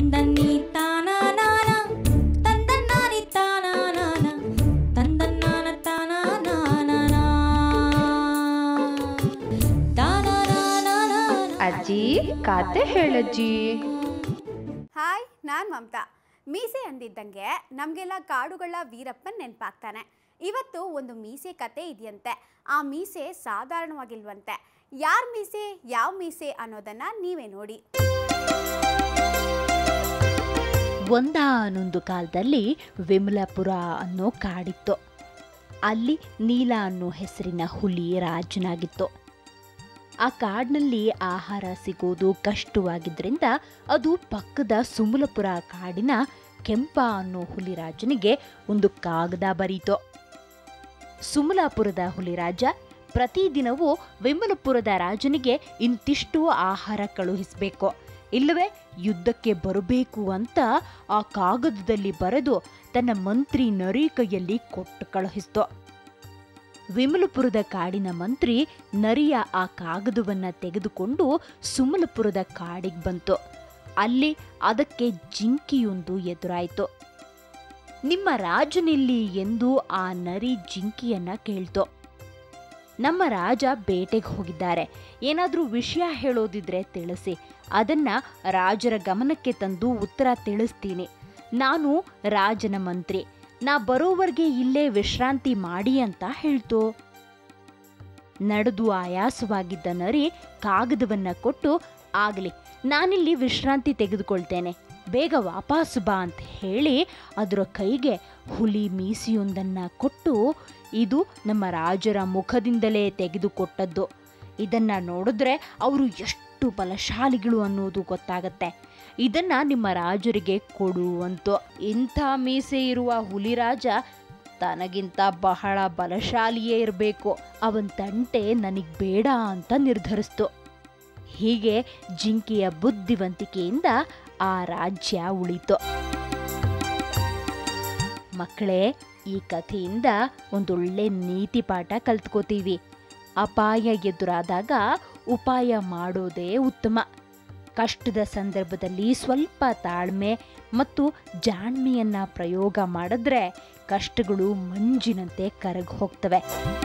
ತಂದನ್ನಿ ತಾನಾನಾನ ತಂದನ್ನಾನಿ ತಾನಾನಾನ ತಂದನ್ನಾನ ತಾನಾನಾನ ತಾನಾನಾನಾನ ಅಜ್ಜಿ ಕಾತೆ ಹೇಳಜ್ಜಿ ಹಾಯ್ ನಾನು ಮಮತಾ ಮೀಸೆ ಅಂದಿದ್ದಂಗೆ ನಮಗೆಲ್ಲ ಕಾಡುಗಳ ವೀರಪ್ಪನ್ ನೆನಪಾಗ್ತಾನೆ ಇವತ್ತು ಒಂದು ಮೀಸೆ ಕತೆ ಇದೆಯಂತೆ ಆ ಮೀಸೆ ಸಾಧಾರಣವಾಗಿಲ್ವಂತೆ ಯಾರ ಮೀಸೆ ಯಾವ ಮೀಸೆ ಅನ್ನೋದನ್ನ ನೀವೇ ನೋಡಿ ಒಂದಾನೊಂದು ಕಾಲದಲ್ಲಿ ವಿಮಲಾಪುರ ಅನ್ನೋ ಕಾಡಿತ್ತು ಅಲ್ಲಿ ನೀಲ ಅನ್ನೋ ಹೆಸರಿನ ಹುಲಿ ರಾಜನಾಗಿತ್ತು ಆ ಕಾಡಿನಲ್ಲಿ ಆಹಾರ ಸಿಗೋದು ಕಷ್ಟವಾಗಿದ್ದರಿಂದ ಅದು ಪಕ್ಕದ ಸುಮಲಪುರ ಕಾಡಿನ ಕೆಂಪ ಅನ್ನೋ ಹುಲಿರಾಜನಿಗೆ ಒಂದು ಕಾಗದ ಬರೀತು ಸುಮಲಾಪುರದ ಹುಲಿರಾಜ ಪ್ರತಿದಿನವೂ ವಿಮಲಪುರದ ರಾಜನಿಗೆ ಇಂತಿಷ್ಟು ಆಹಾರ ಕಳುಹಿಸಬೇಕು ಇಲ್ಲವೇ ಯುದ್ಧಕ್ಕೆ ಬರಬೇಕು ಅಂತ ಆ ಕಾಗದದಲ್ಲಿ ಬರೆದು ತನ್ನ ಮಂತ್ರಿ ನರಿ ಕೈಯಲ್ಲಿ ಕೊಟ್ಟು ಕಳುಹಿಸ್ತು ವಿಮಲಪುರದ ಕಾಡಿನ ಮಂತ್ರಿ ನರಿಯ ಆ ಕಾಗದವನ್ನ ತೆಗೆದುಕೊಂಡು ಸುಮಲಪುರದ ಕಾಡಿಗೆ ಬಂತು ಅಲ್ಲಿ ಅದಕ್ಕೆ ಜಿಂಕಿಯೊಂದು ಎದುರಾಯಿತು ನಿಮ್ಮ ರಾಜನಿಲ್ಲಿ ಎಂದು ಆ ನರಿ ಜಿಂಕಿಯನ್ನ ಕೇಳ್ತು ನಮ್ಮ ರಾಜ ಬೇಟೆಗೆ ಹೋಗಿದ್ದಾರೆ ಏನಾದರೂ ವಿಷಯ ಹೇಳೋದಿದ್ರೆ ತಿಳಿಸಿ ಅದನ್ನ ರಾಜರ ಗಮನಕ್ಕೆ ತಂದು ಉತ್ತರ ತಿಳಿಸ್ತೀನಿ ನಾನು ರಾಜನ ಮಂತ್ರಿ ನಾ ಬರೋವರೆಗೆ ಇಲ್ಲೇ ವಿಶ್ರಾಂತಿ ಮಾಡಿ ಅಂತ ಹೇಳ್ತು ನಡೆದು ಆಯಾಸವಾಗಿದ್ದ ನರಿ ಕಾಗದವನ್ನ ಕೊಟ್ಟು ಆಗಲಿ ನಾನಿಲ್ಲಿ ವಿಶ್ರಾಂತಿ ತೆಗೆದುಕೊಳ್ತೇನೆ ಬೇಗ ವಾಪಸ್ಸು ಬಾ ಅಂತ ಹೇಳಿ ಅದರ ಕೈಗೆ ಹುಲಿ ಮೀಸಿಯೊಂದನ್ನ ಕೊಟ್ಟು ಇದು ನಮ್ಮ ರಾಜರ ಮುಖದಿಂದಲೇ ತೆಗೆದುಕೊಟ್ಟದ್ದು ಇದನ್ನ ನೋಡಿದ್ರೆ ಅವರು ಎಷ್ಟು ಬಲಶಾಲಿಗಳು ಅನ್ನೋದು ಗೊತ್ತಾಗತ್ತೆ ಇದನ್ನ ನಿಮ್ಮ ರಾಜರಿಗೆ ಕೊಡು ಅಂತು ಇಂಥ ಮೀಸೆ ಇರುವ ಹುಲಿರಾಜ ತನಗಿಂತ ಬಹಳ ಬಲಶಾಲಿಯೇ ಇರಬೇಕು ಅವನ್ ತಂಟೆ ನನಗ್ ಬೇಡ ಅಂತ ನಿರ್ಧರಿಸ್ತು ಹೀಗೆ ಜಿಂಕೆಯ ಬುದ್ಧಿವಂತಿಕೆಯಿಂದ ಆ ರಾಜ್ಯ ಉಳಿತು ಮಕ್ಕಳೇ ಈ ಕಥೆಯಿಂದ ಒಂದೊಳ್ಳೆ ನೀತಿ ಪಾಠ ಕಲ್ತ್ಕೋತೀವಿ ಅಪಾಯ ಎದುರಾದಾಗ ಉಪಾಯ ಮಾಡೋದೇ ಉತ್ತಮ ಕಷ್ಟದ ಸಂದರ್ಭದಲ್ಲಿ ಸ್ವಲ್ಪ ತಾಳ್ಮೆ ಮತ್ತು ಜಾಣ್ಮೆಯನ್ನ ಪ್ರಯೋಗ ಮಾಡಿದ್ರೆ ಕಷ್ಟಗಳು ಮಂಜಿನಂತೆ ಕರಗಿ ಹೋಗ್ತವೆ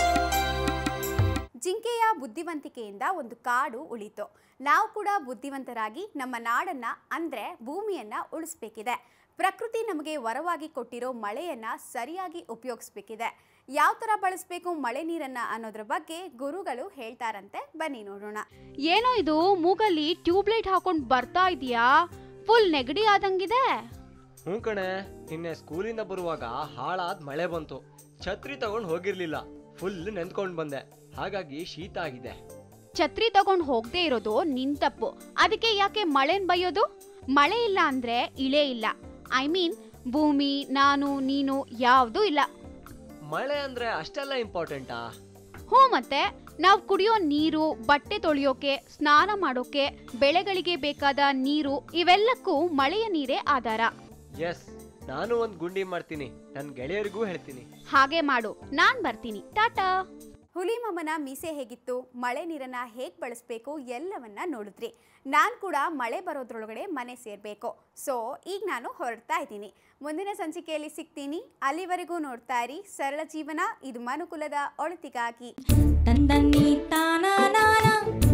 ಜಿಂಕೆಯ ಬುದ್ಧಿವಂತಿಕೆಯಿಂದ ಒಂದು ಕಾಡು ಉಳಿತು ನಾವು ಕೂಡ ಬುದ್ಧಿವಂತರಾಗಿ ನಮ್ಮ ನಾಡನ್ನ ಅಂದ್ರೆ ಭೂಮಿಯನ್ನ ಉಳಿಸ್ಬೇಕಿದೆ ಪ್ರಕೃತಿ ನಮಗೆ ವರವಾಗಿ ಕೊಟ್ಟಿರೋ ಮಳೆಯನ್ನ ಸರಿಯಾಗಿ ಉಪಯೋಗಿಸ್ಬೇಕಿದೆ ಯಾವ ಥರ ಬಳಸಬೇಕು ಮಳೆ ನೀರನ್ನ ಅನ್ನೋದ್ರ ಬಗ್ಗೆ ಗುರುಗಳು ಹೇಳ್ತಾರಂತೆ ಬನ್ನಿ ನೋಡೋಣ ಏನೋ ಇದು ಮೂಗಲ್ಲಿ ಟ್ಯೂಬ್ಲೈಟ್ ಹಾಕೊಂಡ್ ಬರ್ತಾ ಇದೀಯಾ ಫುಲ್ ನೆಗಡಿ ಆದಂಗಿದೆ ಹ್ಞೂ ಕಣೆ ನಿನ್ನೆ ಸ್ಕೂಲಿಂದ ಬರುವಾಗ ಹಾಳಾದ ಮಳೆ ಬಂತು ಛತ್ರಿ ತಗೊಂಡು ಹೋಗಿರ್ಲಿಲ್ಲ ಫುಲ್ ನೆಂದ್ಕೊಂಡು ಬಂದೆ ಹಾಗಾಗಿ ಶೀತ ಆಗಿದೆ ಛತ್ರಿ ತಗೊಂಡ್ ಹೋಗದೆ ಇರೋದು ನಿನ್ ತಪ್ಪು ಅದಕ್ಕೆ ಯಾಕೆ ಮಳೆನ್ ಬೈಯೋದು ಮಳೆ ಇಲ್ಲ ಅಂದ್ರೆ ಇಳೆ ಇಲ್ಲ ಐ ಮೀನ್ ಭೂಮಿ ನಾನು ನೀನು ಯಾವ್ದೂ ಇಲ್ಲ ಮಳೆ ಅಂದ್ರೆ ಅಷ್ಟೆಲ್ಲ ಇಂಪಾರ್ಟೆಂಟಾ ಹ್ಞೂ ಮತ್ತೆ ನಾವು ಕುಡಿಯೋ ನೀರು ಬಟ್ಟೆ ತೊಳೆಯೋಕೆ ಸ್ನಾನ ಮಾಡೋಕೆ ಬೆಳೆಗಳಿಗೆ ಬೇಕಾದ ನೀರು ಇವೆಲ್ಲಕ್ಕೂ ಮಳೆಯ ನೀರೇ ಆಧಾರ ಎಸ್ ನಾನು ಒಂದು ಗುಂಡಿ ಮಾಡ್ತೀನಿ ನನ್ನ ಗೆಳೆಯರಿಗೂ ಹೇಳ್ತೀನಿ ಹಾಗೆ ಮಾಡು ನಾನ್ ಬರ್ತೀನಿ ಟಾಟಾ ಹುಲಿ ಮಾಮನ ಮೀಸೆ ಹೇಗಿತ್ತು ಮಳೆ ನೀರನ್ನ ಹೇಗೆ ಬಳಸಬೇಕು ಎಲ್ಲವನ್ನ ನೋಡಿದ್ರಿ ನಾನು ಕೂಡ ಮಳೆ ಬರೋದ್ರೊಳಗಡೆ ಮನೆ ಸೇರಬೇಕು ಸೊ ಈಗ ನಾನು ಹೊರಡ್ತಾ ಇದ್ದೀನಿ ಮುಂದಿನ ಸಂಚಿಕೆಯಲ್ಲಿ ಸಿಗ್ತೀನಿ ಅಲ್ಲಿವರೆಗೂ ನೋಡ್ತಾ ಇರಿ ಸರಳ ಜೀವನ ಇದು ಮನುಕುಲದ ಒಳಿತಿಗಾಗಿ ತಂದನ್ನಿ ತಾನಾನಾನ